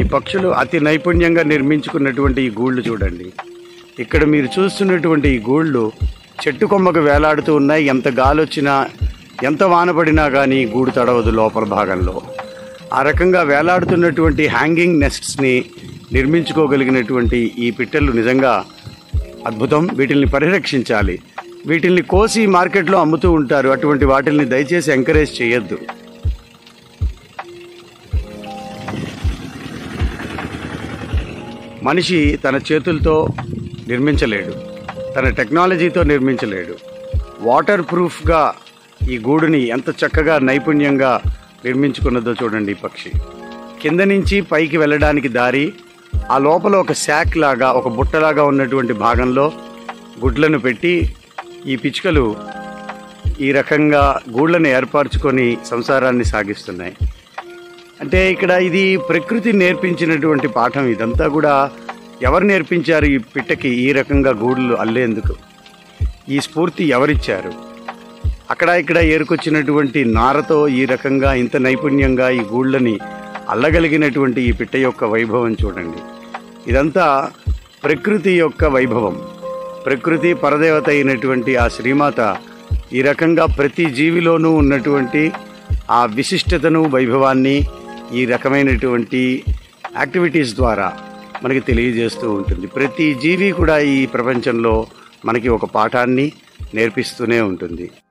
పక్షులు అతి నైపుణ్యంగా నిర్మించుకున్నటువంటి ఈ గూళ్ళు చూడండి ఇక్కడ మీరు చూస్తున్నటువంటి ఈ గూళ్ళు చెట్టు కొమ్మకు వేలాడుతూ ఉన్నాయి ఎంత గాలి వచ్చినా ఎంత వాన పడినా కానీ గూడు తడవదు లోపల భాగంలో ఆ రకంగా వేలాడుతున్నటువంటి హ్యాంగింగ్ నెస్ట్స్ని నిర్మించుకోగలిగినటువంటి ఈ పిట్టలు నిజంగా అద్భుతం వీటిల్ని పరిరక్షించాలి వీటిల్ని కోసి మార్కెట్లో అమ్ముతూ ఉంటారు అటువంటి వాటిల్ని దయచేసి ఎంకరేజ్ చేయొద్దు మనిషి తన చేతులతో నిర్మించలేడు తన టెక్నాలజీతో నిర్మించలేడు వాటర్ ప్రూఫ్గా ఈ గూడుని ఎంత చక్కగా నైపుణ్యంగా నిర్మించుకున్నదో చూడండి ఈ పక్షి కింద నుంచి పైకి వెళ్ళడానికి దారి ఆ లోపల ఒక శాక్ లాగా ఒక బుట్టలాగా ఉన్నటువంటి భాగంలో గుడ్లను పెట్టి ఈ పిచ్చుకలు ఈ రకంగా గూళ్ళను ఏర్పరచుకొని సంసారాన్ని సాగిస్తున్నాయి అంటే ఇక్కడ ఇది ప్రకృతి నేర్పించినటువంటి పాఠం ఇదంతా కూడా ఎవరు నేర్పించారు ఈ పిట్టకి ఈ రకంగా గూడులు అల్లేందుకు ఈ స్ఫూర్తి ఎవరిచ్చారు అక్కడ ఇక్కడ ఏరుకొచ్చినటువంటి నారతో ఈ రకంగా ఇంత నైపుణ్యంగా ఈ గూళ్ళని అల్లగలిగినటువంటి ఈ పిట్ట యొక్క వైభవం చూడండి ఇదంతా ప్రకృతి యొక్క వైభవం ప్రకృతి పరదేవత అయినటువంటి ఆ శ్రీమాత ఈ రకంగా ప్రతి జీవిలోనూ ఉన్నటువంటి ఆ విశిష్టతను వైభవాన్ని ఈ రకమైనటువంటి యాక్టివిటీస్ ద్వారా మనకి తెలియజేస్తూ ఉంటుంది ప్రతి జీవి కూడా ఈ ప్రపంచంలో మనకి ఒక పాఠాన్ని నేర్పిస్తూనే ఉంటుంది